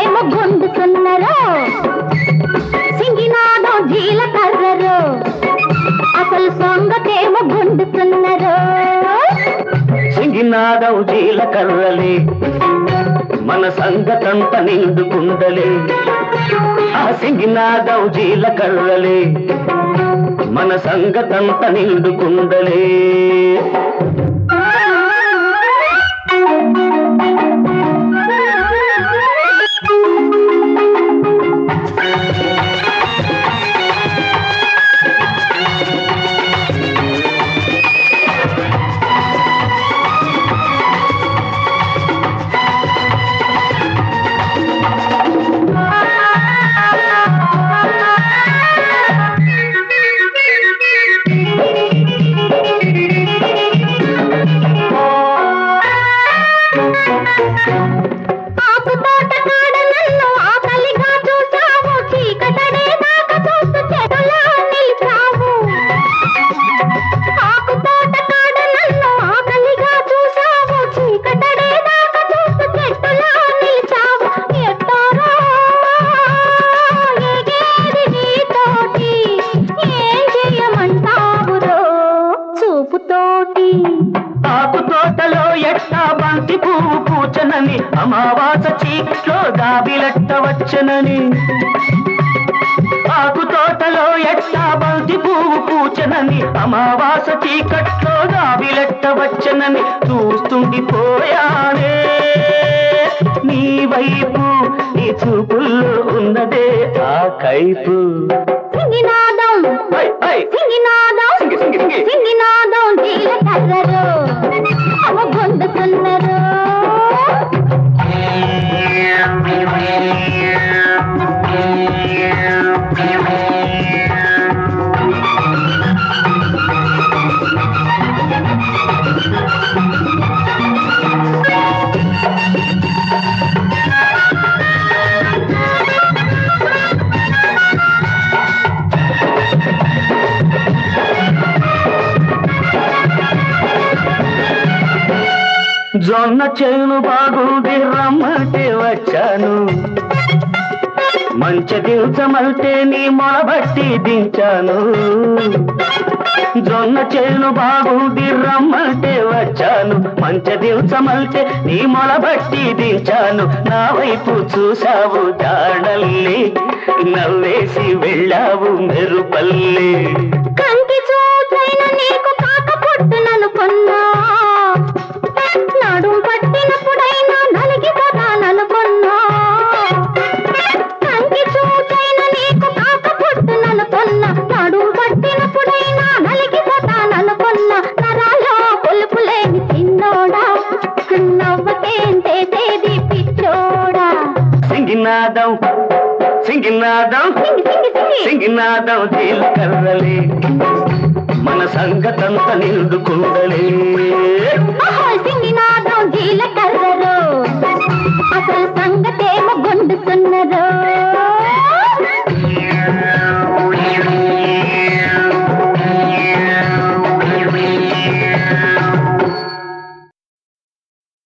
సంగతేమో గుండుతున్నరో సింగినాదో జీలకర్రరో అసలు సంగతేమో గుండుతున్నరో సింగినాదం జీలకర్రలే మన సంగతంత నిండుకుండలే ఆ సింగినాదం జీలకర్రలే మన సంగతంత నిండుకుండలే ఆకు తోట కాడ నన్ను ఆకలిగా చూసావు చీకటనే దాకా చూస్తూ చెడులా నిలిచావు ఆకు తోట కాడ నన్ను ఆకలిగా చూసావు చీకటనే దాకా చూస్తూ చెట్టులా నిలిచావు ఎట్టారో ఎగేది నీతోటి ఏం చేయమంటావురో చూపుతోటి ఆకు తోటలో ఎట్టా బంతి పువ్వు పూచనని అమావాస చీకట్లో దాబిలెట్ట వచ్చనని ఆకు తోటలో ఎట్టా బంతి పువ్వు పూచనని అమావాస చీకట్లో దాబిలెట్ట వచ్చనని చూస్తుండిపోయానే నీ వైపు నీ చూపుల్లో ఉన్నదే ఆ కైపు సింగినాదం హై, హై. సింగినాదం సింగి, సింగి, సింగి. సింగినాదం జీలకర్రరు అవ గుండుతున్నరు జొన్న చేను బాగుంది రమ్మంటే వచ్చాను మంచి దించమంటే నీ మొలబట్టి దించాను జొన్న చేను బాగుంది రమ్మంటే వచ్చాను మంచి దించమంటే నీ మొలబట్టి దించాను నా వైపు చూసావు జాడల్లి నవ్వేసి వెళ్ళావు మెరుపల్లి కంటి చూసైన నీకు కాక పుట్టుననుకున్నా నడుం పట్టినప్పుడైనా నలిగిపోతాననుకున్నా కంటి చూసైన నీకు కాక పుట్టుననుకున్నా నడుం పట్టినప్పుడైనా నలిగిపోతాననుకున్నా నరాలో పులుపులేని చిన్నోడా నవ్వకేం చేసేది పిచ్చోడా సింగినాదం సింగినాదం సింగి సింగి సింగి సింగినాదం జీలకర్రలే మన సంగతంత నిండుకుండలే ఆహా, సింగినాదం జీలకర్రరు అసలు సంగతేమో గుండుతున్నరు